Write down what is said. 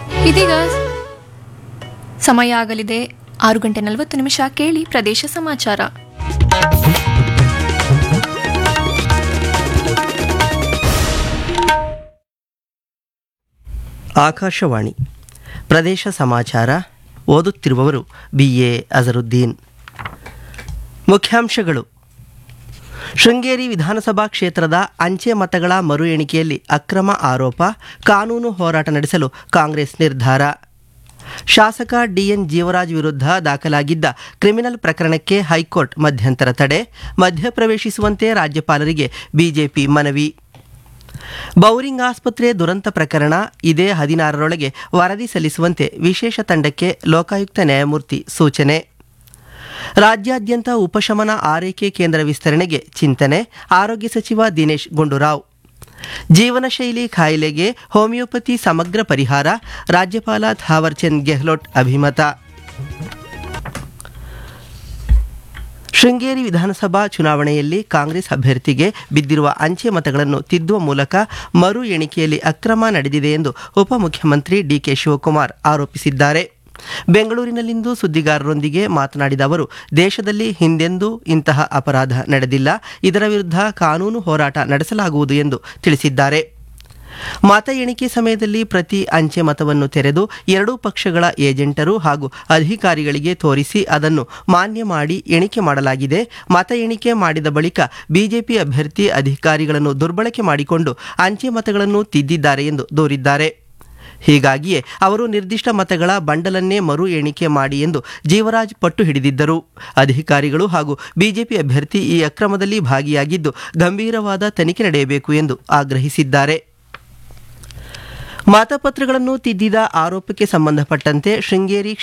ಇದೀಗ ಸಮಯ ಆಗಲಿದೆ ಆರು ಗಂಟೆ ನಲವತ್ತು ನಿಮಿಷ ಕೇಳಿ ಪ್ರದೇಶ ಸಮಾಚಾರ ಆಕಾಶವಾಣಿ ಪ್ರದೇಶ ಸಮಾಚಾರ ಓದುತ್ತಿರುವವರು ಬಿ ಎ ಅಜರುದ್ದೀನ್ ಮುಖ್ಯಾಂಶಗಳು ಶೃಂಗೇರಿ ವಿಧಾನಸಭಾ ಕ್ಷೇತ್ರದ ಅಂಚೆ ಮತಗಳ ಮರು ಎಣಿಕೆಯಲ್ಲಿ ಅಕ್ರಮ ಆರೋಪ ಕಾನೂನು ಹೋರಾಟ ನಡೆಸಲು ಕಾಂಗ್ರೆಸ್ ನಿರ್ಧಾರ ಶಾಸಕ ಡಿಎನ್ ಜೀವರಾಜ್ ವಿರುದ್ಧ ದಾಖಲಾಗಿದ್ದ ಕ್ರಿಮಿನಲ್ ಪ್ರಕರಣಕ್ಕೆ ಹೈಕೋರ್ಟ್ ಮಧ್ಯಂತರ ತಡೆ ಮಧ್ಯಪ್ರವೇಶಿಸುವಂತೆ ರಾಜ್ಯಪಾಲರಿಗೆ ಬಿಜೆಪಿ ಮನವಿ ಬೌರಿಂಗ್ ಆಸ್ಪತ್ರೆ ದುರಂತ ಪ್ರಕರಣ ಇದೇ ಹದಿನಾರರೊಳಗೆ ವರದಿ ಸಲ್ಲಿಸುವಂತೆ ವಿಶೇಷ ತಂಡಕ್ಕೆ ಲೋಕಾಯುಕ್ತ ನ್ಯಾಯಮೂರ್ತಿ ಸೂಚನೆ ರಾಜ್ಯಾದ್ಯಂತ ಉಪಶಮನ ಆರೈಕೆ ಕೇಂದ್ರ ವಿಸ್ತರಣೆಗೆ ಚಿಂತನೆ ಆರೋಗ್ಯ ಸಚಿವ ದಿನೇಶ್ ಗುಂಡೂರಾವ್ ಜೀವನ ಶೈಲಿ ಕಾಯಿಲೆಗೆ ಹೋಮಿಯೋಪತಿ ಸಮಗ್ರ ಪರಿಹಾರ ರಾಜ್ಯಪಾಲ ಥಾವರ್ಚಂದ್ ಗೆಹ್ಲೋಟ್ ಅಭಿಮತ ಶೃಂಗೇರಿ ವಿಧಾನಸಭಾ ಚುನಾವಣೆಯಲ್ಲಿ ಕಾಂಗ್ರೆಸ್ ಅಭ್ಯರ್ಥಿಗೆ ಬಿದ್ದಿರುವ ಅಂಚೆ ಮತಗಳನ್ನು ತಿದ್ದುವ ಮೂಲಕ ಮರು ಎಣಿಕೆಯಲ್ಲಿ ಅಕ್ರಮ ನಡೆದಿದೆ ಎಂದು ಉಪಮುಖ್ಯಮಂತ್ರಿ ಡಿಕೆ ಶಿವಕುಮಾರ್ ಆರೋಪಿಸಿದ್ದಾರೆ ಬೆಂಗಳೂರಿನಲ್ಲಿಂದು ಸುದ್ದಿಗಾರರೊಂದಿಗೆ ಮಾತನಾಡಿದ ಅವರು ದೇಶದಲ್ಲಿ ಹಿಂದೆಂದೂ ಇಂತಹ ಅಪರಾಧ ನಡೆದಿಲ್ಲ ಇದರ ವಿರುದ್ಧ ಕಾನೂನು ಹೋರಾಟ ನಡೆಸಲಾಗುವುದು ಎಂದು ತಿಳಿಸಿದ್ದಾರೆ ಮತ ಎಣಿಕೆ ಸಮಯದಲ್ಲಿ ಪ್ರತಿ ಅಂಚೆ ಮತವನ್ನು ತೆರೆದು ಎರಡೂ ಪಕ್ಷಗಳ ಏಜೆಂಟರು ಹಾಗೂ ಅಧಿಕಾರಿಗಳಿಗೆ ತೋರಿಸಿ ಅದನ್ನು ಮಾನ್ಯ ಮಾಡಿ ಎಣಿಕೆ ಮಾಡಲಾಗಿದೆ ಮತ ಎಣಿಕೆ ಮಾಡಿದ ಬಳಿಕ ಬಿಜೆಪಿ ಅಭ್ಯರ್ಥಿ ಅಧಿಕಾರಿಗಳನ್ನು ದುರ್ಬಳಕೆ ಮಾಡಿಕೊಂಡು ಅಂಚೆ ಮತಗಳನ್ನು ತಿದ್ದಿದ್ದಾರೆ ಎಂದು ದೂರಿದ್ದಾರೆ ಹೀಗಾಗಿಯೇ ಅವರು ನಿರ್ದಿಷ್ಟ ಮತಗಳ ಬಂಡಲನ್ನೇ ಮರು ಎಣಿಕೆ ಮಾಡಿ ಎಂದು ಜೀವರಾಜ್ ಪಟ್ಟು ಹಿಡಿದಿದ್ದರು ಅಧಿಕಾರಿಗಳು ಹಾಗೂ ಬಿಜೆಪಿ ಅಭ್ಯರ್ಥಿ ಈ ಅಕ್ರಮದಲ್ಲಿ ಭಾಗಿಯಾಗಿದ್ದು ಗಂಭೀರವಾದ ತನಿಖೆ ನಡೆಯಬೇಕು ಎಂದು ಆಗ್ರಹಿಸಿದ್ದಾರೆ ಮತಪತ್ರಗಳನ್ನು ತಿದ್ದಿದ ಆರೋಪಕ್ಕೆ ಸಂಬಂಧಪಟ್ಟಂತೆ ಶೃಂಗೇರಿ